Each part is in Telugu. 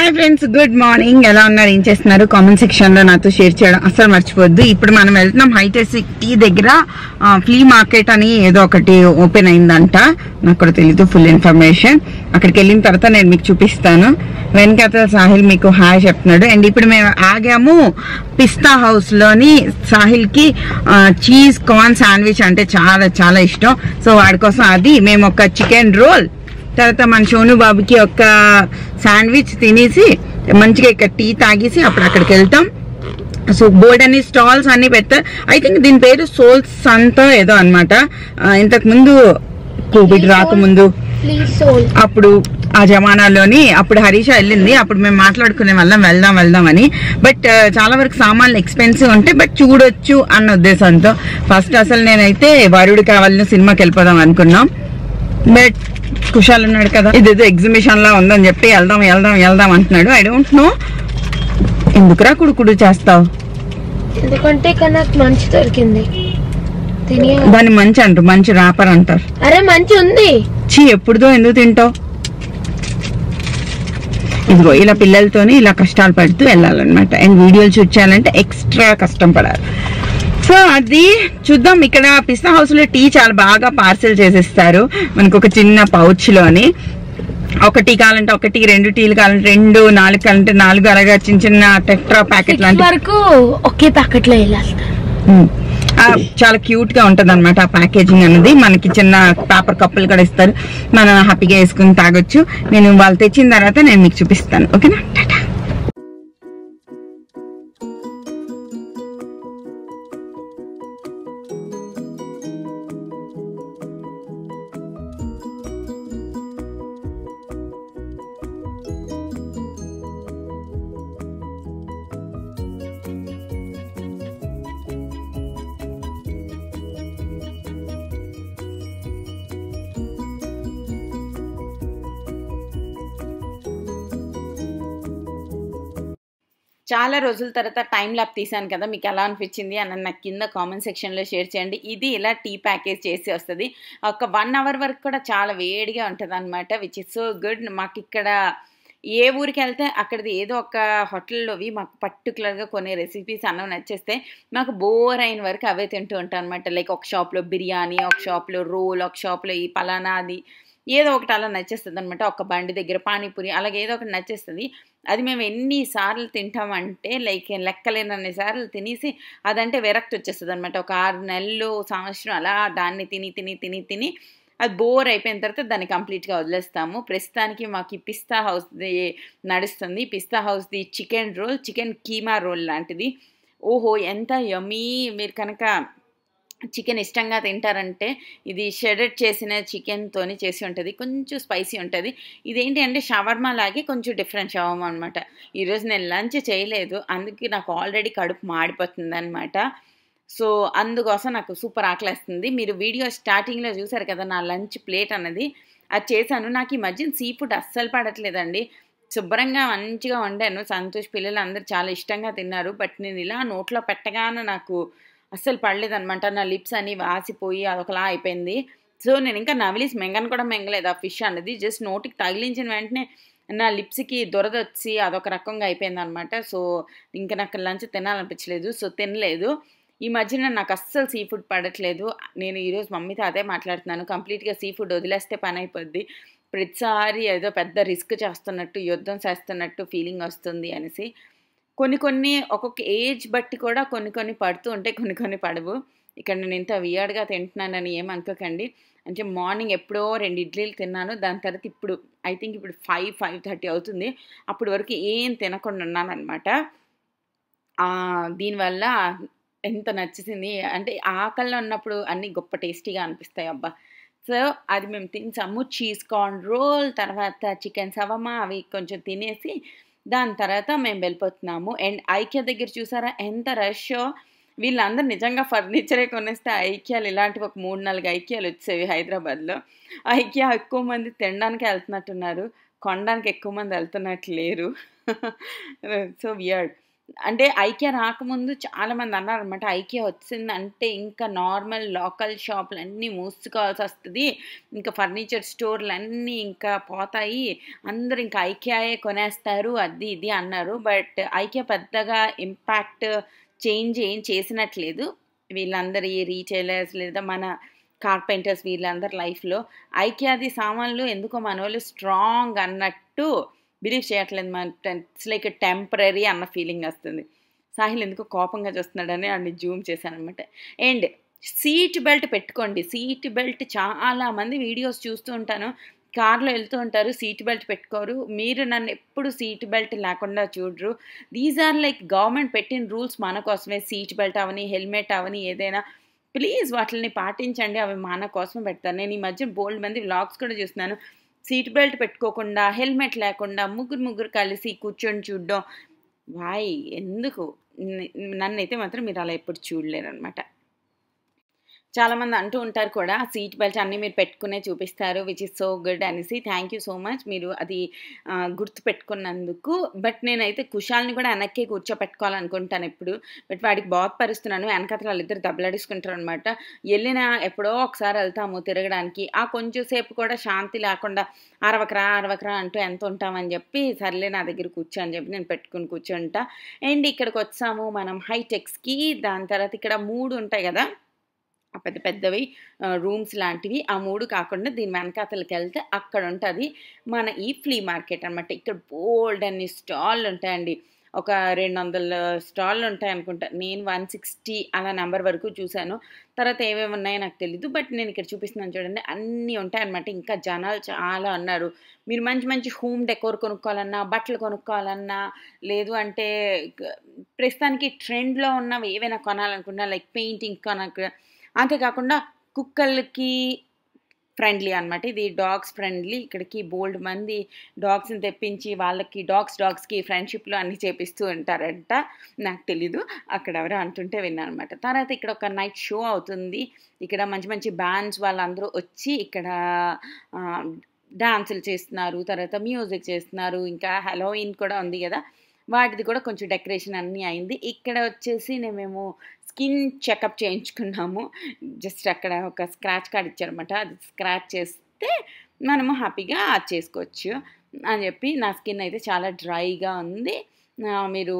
హాయ్ ఫ్రెండ్స్ గుడ్ మార్నింగ్ ఎలా ఉన్నారు ఏం చేస్తున్నారు కామెంట్ సెక్షన్ లో నాతో షేర్ చేయడం అస్సలు మర్చిపోద్దు ఇప్పుడు మనం వెళ్తున్నాం హైటెక్ సిటీ దగ్గర ఫ్లీ మార్కెట్ అని ఏదో ఒకటి ఓపెన్ అయిందంట నాకు కూడా తెలీదు ఫుల్ ఇన్ఫర్మేషన్ అక్కడికి వెళ్ళిన తర్వాత నేను మీకు చూపిస్తాను వెనకాల సాహిల్ మీకు హాయ్ చెప్తున్నాడు అండ్ ఇప్పుడు మేము ఆగాము పిస్తా హౌస్ లోని సాహిల్ కి చీజ్ కార్న్ శాండ్విచ్ అంటే చాలా చాలా ఇష్టం సో వాడి కోసం అది మేము ఒక చికెన్ రోల్ తర్వాత మన సోను బాబుకి ఒక శాండ్విచ్ తినేసి మంచిగా ఇక్కడ టీ తాగేసి అప్పుడు అక్కడికి వెళ్తాం సో బోర్డ్ అని స్టాల్స్ అన్ని పెడతారు ఐ థింక్ దీని పేరు సోల్స్ సంతో ఏదో అనమాట ఇంతకు ముందు కోవిడ్ రాకముందు ప్లీజ్ సోల్ అప్పుడు ఆ జమానాలోని అప్పుడు హరీష వెళ్ళింది అప్పుడు మేము మాట్లాడుకునే వాళ్ళం వెళ్దాం వెళ్దాం అని బట్ చాలా వరకు సామాన్లు ఎక్స్పెన్సివ్ ఉంటాయి బట్ చూడొచ్చు అన్న ఉద్దేశంతో ఫస్ట్ అసలు నేనైతే వరుడు కావాలని సినిమాకి వెళ్ళిపోదాం అనుకున్నాం బట్ కుషాల్ ఉన్నాడు కదా ఇదేదో ఎగ్జిబిషన్ లా ఉందని చెప్పి వెళ్దాం వెళ్దాం వెళ్దాం అంటున్నాడు ఐ డోంట్ నో ఎందుకురా కుడుకుడు చేస్తావు ఎందుకంటే ఇక్కడ నాకు మంచి దొరికింది తినే దాన్ని మంచి అంటారు మంచి రాపర్ అంటారు అరే మంచి ఉంది చీ ఎప్పుడుదో ఎందుకు తింటావు ఇదిగో ఇలా పిల్లలతోని ఇలా కష్టాలు పడుతూ వెళ్ళాలన్నమాట అండ్ వీడియోలు షూట్ చేయాలంటే ఎక్స్ట్రా కష్టం పడాలి సో అది చూద్దాం ఇక్కడ పిస్తా హౌస్ లో టీ చాలా బాగా పార్సెల్ చేసేస్తారు మనకు ఒక చిన్న pouch లోని ఒకటి కావాలంటే ఒకటి రెండు టీలు కావాలంటే రెండు నాలుగు కావాలంటే నాలుగు అలాగా చిన్న చిన్న టెట్రా ప్యాకెట్ లాంటి వరకు ఒకే ప్యాకెట్ లో వెళ్ళాలి ఉమ్. ఆ, చాలా క్యూట్ గా ఉంటది అనమాట ఆ ప్యాకేజింగ్ అనేది మనకి చిన్న పేపర్ కప్పులు కూడా ఇస్తారు మనం హ్యాపీగా వేసుకుని తాగొచ్చు నేను వాళ్ళు తెచ్చిన తర్వాత నేను మీకు చూపిస్తాను ఓకేనా టాటా చాలా రోజుల తర్వాత టైం ల్యాప్ తీసాను కదా మీకు ఎలా అనిపించింది అని నాకు కింద కామెంట్ సెక్షన్లో షేర్ చేయండి ఇది ఇలా టీ ప్యాకేజ్ చేసి వస్తుంది ఒక వన్ అవర్ వరకు కూడా చాలా వేడిగా ఉంటుంది అనమాట విచ్ ఇస్ సో గుడ్ మాకు ఇక్కడ ఏ ఊరికి వెళ్తే అక్కడిది ఏదో ఒక హోటల్లోవి మాకు పర్టికులర్గా కొన్ని రెసిపీస్ అన్నం నచ్చేస్తే మాకు బోర్ అయిన వరకు అవే తింటూ ఉంటాం అనమాట లైక్ ఒక షాప్లో బిర్యానీ ఒక షాప్లో రోల్ ఒక షాప్లో ఈ పలానా అది ఏదో ఒకటి అలా నచ్చేస్తుంది అనమాట ఒక బండి దగ్గర పానీపూరి అలాగే ఏదో ఒకటి నచ్చేస్తుంది అది మేము ఎన్నిసార్లు తింటామంటే లైక్ లెక్కలేనన్ని సార్లు తినేసి అదంటే విరక్తి వచ్చేస్తుంది అనమాట ఒక ఆరు నెలలు సంవత్సరం అలా దాన్ని తిని తిని తిని తిని అది బోర్ అయిపోయిన తర్వాత దాన్ని కంప్లీట్గా వదిలేస్తాము ప్రస్తుతానికి మాకు ఈ పిస్తా హౌస్ది నడుస్తుంది పిస్తా హౌస్ది chicken roll chicken keema roll లాంటిది ఓహో ఎంత యమీ మీరు కనుక చికెన్ ఇష్టంగా తింటారంటే ఇది షెడెడ్ చేసిన చికెన్తోని చేసి ఉంటుంది కొంచెం స్పైసీ ఉంటుంది ఇదేంటి అంటే షవర్మా లాగే కొంచెం డిఫరెంట్ షవర్మా అనమాట ఈరోజు నేను లంచ్ చేయలేదు అందుకే నాకు ఆల్రెడీ కడుపు మాడిపోతుంది అనమాట సో అందుకోసం నాకు సూపర్ ఆకలేస్తుంది మీరు వీడియో స్టార్టింగ్లో చూసారు కదా నా లంచ్ ప్లేట్ అన్నది అది చేశాను నాకు ఈ మధ్యన సీ ఫుడ్ అస్సలు పడట్లేదండి శుభ్రంగా మంచిగా వండాను సంతోష్ పిల్లలు అందరూ చాలా ఇష్టంగా తిన్నారు బట్ నేను ఇలా నోట్లో పెట్టగానే నాకు అస్సలు పడలేదనమాట నా లిప్స్ అన్ని వాసిపోయి అదొకలా అయిపోయింది సో నేను ఇంకా నవిలీస్ మెంగను కూడా మెంగలేదు ఆ ఫిష్ అన్నది జస్ట్ నోటికి తగిలించిన వెంటనే నా లిప్స్కి దురద వచ్చి అదొక రకంగా అయిపోయింది అనమాట సో ఇంకా నాకు లంచ్ తినాలనిపించలేదు సో తినలేదు ఈ మధ్యన నాకు అస్సలు సీ ఫుడ్ పడట్లేదు నేను ఈరోజు మమ్మీతో అదే మాట్లాడుతున్నాను కంప్లీట్గా సీ ఫుడ్ వదిలేస్తే పని అయిపోద్ది ప్రతిసారి ఏదో పెద్ద రిస్క్ చేస్తున్నట్టు యుద్ధం చేస్తున్నట్టు ఫీలింగ్ వస్తుంది అనేసి కొన్ని కొన్ని ఒక్కొక్క ఏజ్ బట్టి కూడా కొన్ని కొన్ని పడుతూ ఉంటాయి కొన్ని కొన్ని పడవు ఇక్కడ నేను ఇంత వియర్డ్గా తింటున్నానని ఏమనుకోకండి అంటే మార్నింగ్ ఎప్పుడో రెండు ఇడ్లీలు తిన్నాను దాని తర్వాత ఇప్పుడు ఐ థింక్ ఇప్పుడు ఫైవ్ ఫైవ్ థర్టీ అవుతుంది అప్పటి వరకు ఏం తినకుండా ఉన్నాను అనమాట దీనివల్ల ఎంత నచ్చేసింది అంటే ఆకలిలో ఉన్నప్పుడు అన్నీ గొప్ప టేస్టీగా అనిపిస్తాయి అబ్బా సో అది మేము తినేసాము చీజ్ కార్న్ రోల్ తర్వాత చికెన్ సవమా అవి కొంచెం తినేసి దాని తర్వాత మేము వెళ్ళిపోతున్నాము అండ్ ఐక్య దగ్గర చూసారా ఎంత రష్ వీళ్ళందరూ నిజంగా ఫర్నిచరే కొనేస్తే ఐక్యాలు ఇలాంటివి ఒక మూడు నాలుగు ఐక్యాలు వచ్చేవి హైదరాబాద్లో ఐక్య ఎక్కువ మంది తినడానికి వెళ్తున్నట్టున్నారు కొనడానికి ఎక్కువ మంది వెళ్తున్నట్టు లేరు సో వియర్డ్ అంటే ఐకియా రాకముందు చాలామంది అన్నారనమాట ఐకియా వచ్చిందంటే ఇంకా నార్మల్ లోకల్ షాపులన్నీ మూసుకోవాల్సి వస్తుంది ఇంకా ఫర్నిచర్ స్టోర్లన్నీ ఇంకా పోతాయి అందరూ ఇంకా ఐకియాయే కొనేస్తారు అది ఇది అన్నారు బట్ ఐకియా పెద్దగా ఇంపాక్ట్ చేంజ్ ఏం చేసినట్లేదు వీళ్ళందరి రీటైలర్స్ లేదా మన కార్పెంటర్స్ వీళ్ళందరి లైఫ్లో ఐకియాది సామాన్లు ఎందుకో మన వాళ్ళు స్ట్రాంగ్ అన్నట్టు బిలీవ్ చేయట్లేదు మన ఇట్స్ లైక్ టెంపరీ అన్న ఫీలింగ్ వస్తుంది సాహిల్ ఎందుకో కోపంగా చూస్తున్నాడని అన్ని జూమ్ చేశాను అనమాట అండ్ సీట్ బెల్ట్ పెట్టుకోండి సీట్ బెల్ట్ చాలా మంది వీడియోస్ చూస్తూ ఉంటాను కార్లో వెళ్తూ ఉంటారు సీట్ బెల్ట్ పెట్టుకోరు మీరు నన్ను ఎప్పుడు సీట్ బెల్ట్ లేకుండా చూడరు దీస్ ఆర్ లైక్ గవర్నమెంట్ పెట్టిన రూల్స్ మన కోసమే సీట్ బెల్ట్ అవని హెల్మెట్ అవని ఏదైనా ప్లీజ్ వాటిని పాటించండి అవి మన కోసం పెడతాను నేను ఈ మధ్య బోల్డ్ మంది వ్లాగ్స్ కూడా చూస్తున్నాను సీట్ బెల్ట్ పెట్టుకోకుండా హెల్మెట్ లేకుండా ముగ్గురు ముగ్గురు కలిసి కూర్చొని చూడడం వాయ్ ఎందుకు నన్నైతే మాత్రం మీరు అలా ఎప్పుడు చూడలేరు అనమాట చాలామంది అంటూ ఉంటారు కూడా సీట్ బెల్ట్ అన్నీ మీరు పెట్టుకునే చూపిస్తారు విచ్ ఇస్ సో గుడ్ అనేసి థ్యాంక్ యూ సో మచ్ మీరు అది గుర్తు పెట్టుకున్నందుకు బట్ నేనైతే కుషాల్ని కూడా వెనక్కే కూర్చోపెట్టుకోవాలనుకుంటాను ఎప్పుడు బట్ వాడికి బాధపరుస్తున్నాను వెనకతలు వాళ్ళిద్దరు దెబ్బలాడేసుకుంటారు అనమాట వెళ్ళిన ఎప్పుడో ఒకసారి వెళ్తాము తిరగడానికి ఆ కొంచెం సేపు కూడా శాంతి లేకుండా అరవకరా అరవకరా అంటూ ఎంత ఉంటామని చెప్పి సర్లే నా దగ్గర కూర్చో అని చెప్పి నేను పెట్టుకుని కూర్చుంటా అండ్ ఇక్కడికి వచ్చాము మనం హైటెక్స్కి దాని తర్వాత ఇక్కడ మూడు ఉంటాయి కదా ఆ పెద్ద పెద్దవి రూమ్స్ లాంటివి ఆ మూడు కాకుండా దీని వెనకాతలకి వెళ్తే అక్కడ ఉంటుంది మన ఈ ఫ్లీ మార్కెట్ అనమాట ఇక్కడ బోల్డ్ అన్ని స్టాళ్ళు ఉంటాయండి ఒక రెండు వందల స్టాళ్ళు ఉంటాయి అనుకుంటా నేను వన్ సిక్స్టీ అలా నెంబర్ వరకు చూశాను తర్వాత ఏమేమి ఉన్నాయో నాకు తెలీదు బట్ నేను ఇక్కడ చూపిస్తున్నాను చూడండి అన్నీ ఉంటాయన్నమాట ఇంకా జనాలు చాలా ఉన్నారు మీరు మంచి మంచి హోమ్ డెకోర్ కొనుక్కోవాలన్నా బట్టలు కొనుక్కోవాలన్నా లేదు అంటే ప్రస్తుతానికి ట్రెండ్లో ఉన్నవి ఏవైనా కొనాలనుకున్నా లైక్ పెయింటింగ్ కొనక అంతేకాకుండా కుక్కలకి ఫ్రెండ్లీ అనమాట ఇది డాగ్స్ ఫ్రెండ్లీ ఇక్కడికి బోల్డ్ మంది డాగ్స్ని తెప్పించి వాళ్ళకి డాగ్స్ డాగ్స్కి ఫ్రెండ్షిప్లో అన్నీ చేపిస్తూ ఉంటారంట నాకు తెలీదు అక్కడ ఎవరో అంటుంటే విన్నాను అనమాట తర్వాత ఇక్కడ ఒక నైట్ షో అవుతుంది ఇక్కడ మంచి మంచి బ్యాండ్స్ వాళ్ళందరూ వచ్చి ఇక్కడ డాన్సులు చేస్తున్నారు తర్వాత మ్యూజిక్ చేస్తున్నారు ఇంకా హలోయిన్ కూడా ఉంది కదా వాటిది కూడా కొంచెం డెకరేషన్ అన్నీ అయింది ఇక్కడ వచ్చేసి నేను మేము స్కిన్ చెకప్ చేయించుకున్నాము జస్ట్ అక్కడ ఒక స్క్రాచ్ కార్డ్ ఇచ్చారనమాట అది స్క్రాచ్ చేస్తే మనము హ్యాపీగా అది చేసుకోవచ్చు అని చెప్పి నా స్కిన్ అయితే చాలా డ్రైగా ఉంది మీరు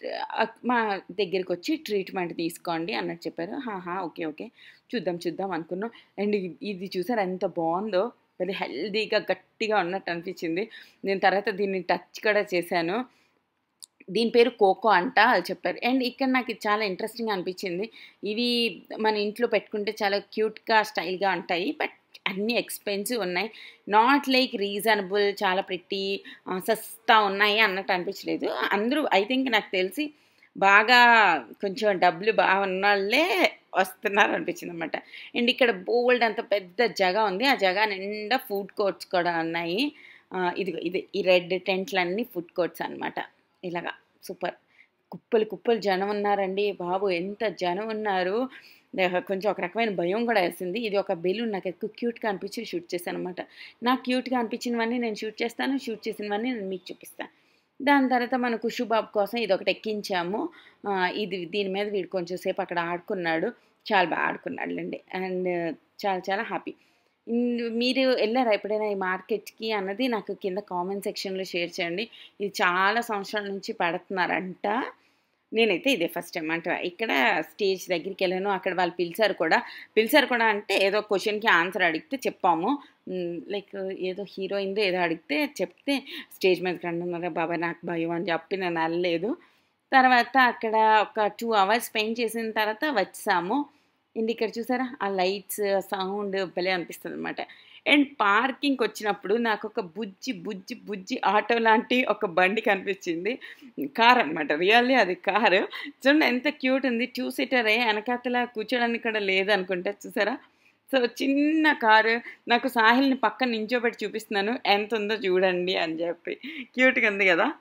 మా దగ్గరికి వచ్చి ట్రీట్మెంట్ తీసుకోండి అన్నట్టు చెప్పారు హాహా ఓకే ఓకే చూద్దాం చూద్దాం అనుకున్నాం అండ్ ఇది చూసారు ఎంత బాగుందో అది హెల్దీగా గట్టిగా ఉన్నట్టు అనిపించింది నేను తర్వాత దీన్ని టచ్ కూడా చేశాను దీని పేరు కోకో అంట అది చెప్పారు అండ్ ఇక్కడ నాకు ఇది చాలా ఇంట్రెస్టింగ్ అనిపించింది ఇవి మన ఇంట్లో పెట్టుకుంటే చాలా క్యూట్గా స్టైల్గా ఉంటాయి బట్ అన్నీ ఎక్స్పెన్సివ్ ఉన్నాయి నాట్ లైక్ రీజనబుల్ చాలా పెట్టి సస్తా ఉన్నాయి అన్నట్టు అనిపించలేదు అందరూ ఐ థింక్ నాకు తెలిసి బాగా కొంచెం డబ్బులు బాగా ఉన్నోళ్ళే వస్తున్నారు అనిపించింది అనమాట అండ్ ఇక్కడ బోల్డ్ అంత పెద్ద జగ ఉంది ఆ జగ నిండా ఫుడ్ కోర్ట్స్ కూడా ఉన్నాయి ఇది ఇది ఈ రెడ్ టెంట్లన్నీ ఫుడ్ కోర్ట్స్ అనమాట ఇలాగా సూపర్ కుప్పలు కుప్పలు జనం ఉన్నారండి బాబు ఎంత జనం ఉన్నారు కొంచెం ఒక రకమైన భయం కూడా వేసింది ఇది ఒక బెలూన్ నాకు ఎక్కువ క్యూట్గా అనిపించి షూట్ చేశాను అనమాట నాకు క్యూట్గా అనిపించినవన్నీ నేను షూట్ చేస్తాను షూట్ చేసినవన్నీ నేను మీకు చూపిస్తాను దాని తర్వాత మన కుషుబాబు కోసం ఇది ఒకటి ఎక్కించాము ఇది దీని మీద వీడు కొంచెం సేపు అక్కడ ఆడుకున్నాడు చాలా బాగా ఆడుకున్నాడులేండి అండ్ చాలా చాలా హ్యాపీ మీరు వెళ్ళారా ఎప్పుడైనా ఈ మార్కెట్కి అన్నది నాకు కింద కామెంట్ సెక్షన్లో షేర్ చేయండి ఇది చాలా సంవత్సరాల నుంచి పెడుతున్నారంట నేనైతే ఇదే ఫస్ట్ టైం అంటే ఇక్కడ స్టేజ్ దగ్గరికి వెళ్ళాను అక్కడ వాళ్ళు పిలిచారు కూడా పిలిచారు కూడా అంటే ఏదో క్వశ్చన్కి ఆన్సర్ అడిగితే చెప్పాము లైక్ ఏదో హీరోయిన్దో ఏదో అడిగితే చెప్తే స్టేజ్ మీదకి అంటున్నారా బాబాయ్ నాకు భయం అని చెప్పి నేను వెళ్ళలేదు తర్వాత అక్కడ ఒక టూ అవర్స్ స్పెండ్ చేసిన తర్వాత వచ్చాము అండ్ ఇక్కడ చూసారా ఆ లైట్స్ సౌండ్ భలే అనిపిస్తుంది అనమాట అండ్ పార్కింగ్కి వచ్చినప్పుడు నాకు ఒక బుజ్జి బుజ్జి బుజ్జి ఆటో లాంటి ఒక బండి కనిపించింది కార్ అనమాట రియల్లీ అది కారు చూడండి ఎంత క్యూట్ ఉంది టూ సీటరే వెనకాతల కూర్చోడానికి కూడా లేదనుకుంటా చూసారా సో చిన్న కారు నాకు సాహిల్ని పక్కన నించోబెట్టి చూపిస్తున్నాను ఎంత ఉందో చూడండి అని చెప్పి క్యూట్గా ఉంది కదా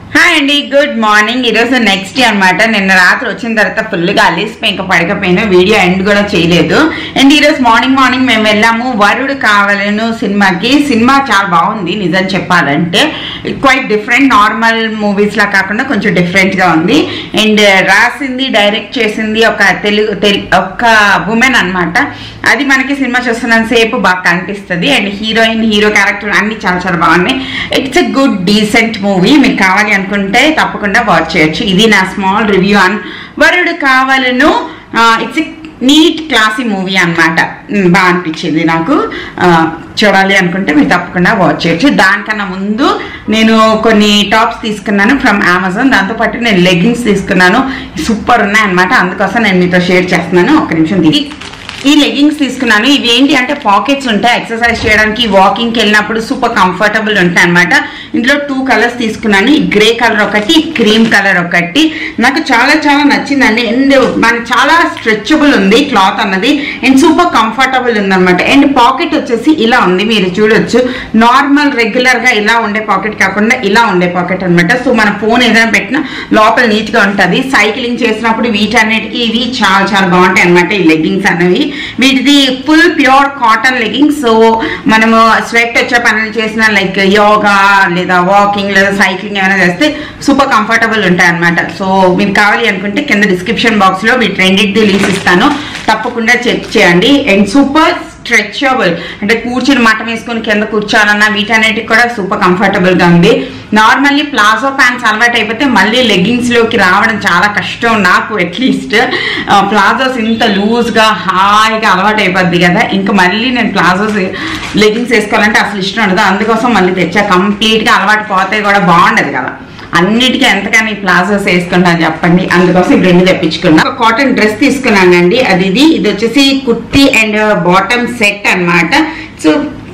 హాయ్ అండి గుడ్ మార్నింగ్ ఈరోజు నెక్స్ట్ డే అనమాట నిన్న రాత్రి వచ్చిన తర్వాత ఫుల్గా అలిసిపోయి ఇంకా పడకపోయినా వీడియో ఎండ్ కూడా చేయలేదు అండ్ ఈరోజు మార్నింగ్ మార్నింగ్ మేము వెళ్ళాము వరుడు కావాలను సినిమాకి సినిమా చాలా బాగుంది నిజం చెప్పాలంటే క్వైట్ డిఫరెంట్ నార్మల్ మూవీస్ లా కాకుండా కొంచెం డిఫరెంట్ గా ఉంది అండ్ రాసింది డైరెక్ట్ చేసింది ఒక తెలుగు తెలు- ఒక ఉమెన్ అన్నమాట అది మనకి సినిమా చూస్తున్నంత సేపు బాగా కనిపిస్తుంది అండ్ హీరోయిన్ హీరో క్యారెక్టర్ అన్ని చాలా చాలా బాగున్నాయి it's a good decent movie మీకు కావాలి అనుకుంటే తప్పకుండా వాచ్ చేయొచ్చు ఇది నా small review on Varudu Kaavalenu it's a neat classy movie అనమాట బాగా అనిపించింది నాకు ఆ, చూడాలి అనుకుంటే మీరు తప్పకుండా వాచ్ చేయొచ్చు దానికన్నా ముందు నేను కొన్ని టాప్స్ తీసుకున్నాను ఫ్రమ్ అమెజాన్ దాంతోపాటు నేను లెగ్గిన్స్ తీసుకున్నాను సూపర్ ఉన్నాయి అనమాట అందుకోసం నేను మీతో షేర్ చేస్తున్నాను ఒక నిమిషం దిగి ఈ లెగ్గింగ్స్ తీసుకున్నాను ఇవి ఏంటి అంటే పాకెట్స్ ఉంటాయి ఎక్సర్సైజ్ చేయడానికి వాకింగ్కి వెళ్ళినప్పుడు సూపర్ కంఫర్టబుల్ ఉంటాయి అనమాట ఇందులో టూ కలర్స్ తీసుకున్నాను ఈ గ్రే కలర్ ఒకటి క్రీమ్ కలర్ ఒకటి నాకు చాలా చాలా నచ్చిందండి అండ్ మన చాలా స్ట్రెచబుల్ ఉంది క్లాత్ అన్నది అండ్ సూపర్ కంఫర్టబుల్ ఉందన్నమాట అండ్ పాకెట్ వచ్చేసి ఇలా ఉంది మీరు చూడొచ్చు నార్మల్ రెగ్యులర్ గా ఇలా ఉండే పాకెట్ కాకుండా ఇలా ఉండే పాకెట్ అన్నమాట సో మన ఫోన్ ఏదైనా పెట్టినా లోపల నీట్ గా ఉంటుంది సైక్లింగ్ చేసినప్పుడు వీటన్నిటికీ ఇవి చాలా చాలా బాగుంటాయి అనమాట ఈ లెగ్గింగ్స్ అనేవి వీటిది full pure cotton leggings so మనము స్వెట్ వచ్చే పనులు చేసిన లైక్ యోగా లేదా వాకింగ్ లేదా సైక్లింగ్ ఏమైనా చేస్తే సూపర్ కంఫర్టబుల్ ఉంటాయి అనమాట సో మీకు కావాలి అనుకుంటే కింద డిస్క్రిప్షన్ బాక్స్ లో వీటి రెండింటి లింక్స్ ఇస్తాను తప్పకుండా చెక్ చేయండి అండ్ సూపర్ స్ట్రెచబుల్ అంటే కూర్చుని మటం వేసుకొని కింద కూర్చోవాలన్నా వీటన్నిటికి కూడా సూపర్ కంఫర్టబుల్ గా ఉంది నార్మల్లీ ప్లాజో ప్యాంట్స్ అలవాటు అయిపోతే మళ్ళీ లెగ్గింగ్స్ లోకి రావడం చాలా కష్టం నాకు అట్లీస్ట్ ప్లాజోస్ ఇంత లూజ్ గా హాయిగా అలవాటు అయిపోద్ది కదా ఇంకా మళ్ళీ నేను ప్లాజోస్ లెగ్గింగ్స్ వేసుకోవాలంటే అసలు ఇష్టం ఉండదు అందుకోసం మళ్ళీ తెచ్చా కంప్లీట్ గా అలవాటు పోతే కూడా బాగుండదు కదా అన్నిటికీ ఎంతకని ప్లాజోస్ వేసుకుంటాను చెప్పండి అందుకోసం ఈ రెండు తెప్పించుకున్నా ఒక కాటన్ డ్రెస్ తీసుకున్నానండి అది ఇది ఇది వచ్చేసి కుర్తి అండ్ బాటమ్ సెట్ అన్నమాట సో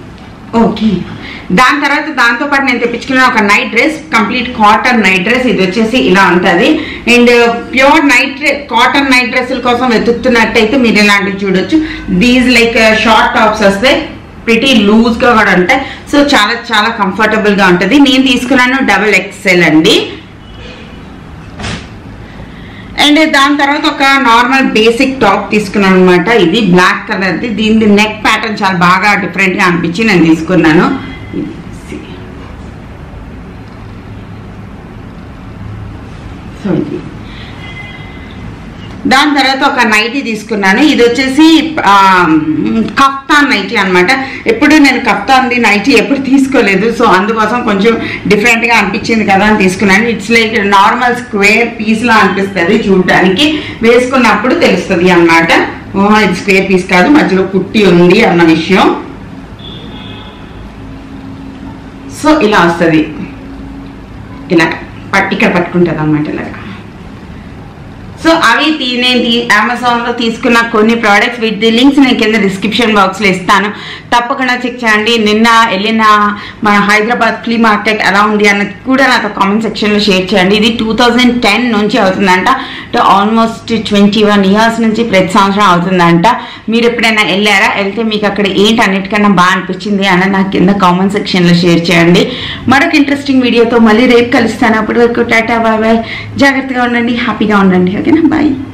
ఓకే దాని తర్వాత దాంతో పాటు నేను తెప్పించుకున్న ఒక night dress complete cotton night dress ఇది వచ్చేసి ఇలా ఉంటది and pure night cotton night డ్రెస్సుల కోసం వెతుకుతున్నట్టయితే మీరు ఇలాంటివి చూడొచ్చు దీస్ లైక్ షార్ట్ టాప్స్ వస్తాయి ప్రిటీ లూజ్ గా కూడా ఉంటాయి సో చాలా చాలా కంఫర్టబుల్ గా ఉంటది నేను తీసుకున్నాను డబుల్ ఎక్స్ఎల్ అండి అండ్ దాని తర్వాత ఒక నార్మల్ బేసిక్ టాప్ తీసుకున్నాను అనమాట ఇది బ్లాక్ కలర్ది దీని నెక్ ప్యాటర్న్ చాలా బాగా డిఫరెంట్ గా అనిపించి నేను తీసుకున్నాను సో ఇది దాని తర్వాత ఒక నైటీ తీసుకున్నాను ఇది వచ్చేసి ఆ, కఫ్తాన్ నైటీ అన్నమాట ఎప్పుడు నేను కఫ్తాన్ది నైటీ ఎప్పుడు తీసుకోలేదు సో అందుకోసం కొంచెం డిఫరెంట్గా అనిపించింది కదా అని తీసుకున్నాను it's like normal square piece లా అనిపిస్తుంది చూడడానికి వేసుకున్నప్పుడు తెలుస్తుంది అనమాట ఇది స్క్వేర్ పీస్ కాదు మధ్యలో కుట్టి ఉంది అన్న విషయం సో ఇలా వస్తుంది ఇలా పట్- ఇక్కడ పట్టుకుంటుంది అనమాట ఇలాగా సో అవి తీ- నేను తీ- అమెజాన్ లో తీసుకున్న కొన్ని ప్రోడక్ట్స్ వీటి లింక్స్ నేను కింద డిస్క్రిప్షన్ బాక్స్ లో ఇస్తాను తప్పకుండా చెక్ చేయండి నిన్న వెళ్ళిన మన హైదరాబాద్ ఫ్లీ మార్కెట్ ఎలా ఉంది అన్నది కూడా నాతో కామెంట్ సెక్షన్ లో షేర్ చేయండి ఇది టూ థౌజండ్ టెన్ నుంచి అవుతుందంట ఆల్మోస్ట్ ట్వంటీ వన్ ఇయర్స్ నుంచి ప్రతి సంవత్సరం అవుతుందంట మీరు ఎప్పుడైనా వెళ్ళారా వెళ్తే మీకు అక్కడ ఏంటి అన్నిటికన్నా బాగా అనిపించింది అని నాకు కింద కామెంట్ సెక్షన్ లో షేర్ చేయండి మరొక ఇంట్రెస్టింగ్ వీడియోతో మళ్ళీ రేపు కలుస్తాను అప్పటి వరకు టాటా బాయ్ బాయ్ జాగ్రత్తగా ఉండండి హ్యాపీగా ఉండండి ఓకేనా బాయ్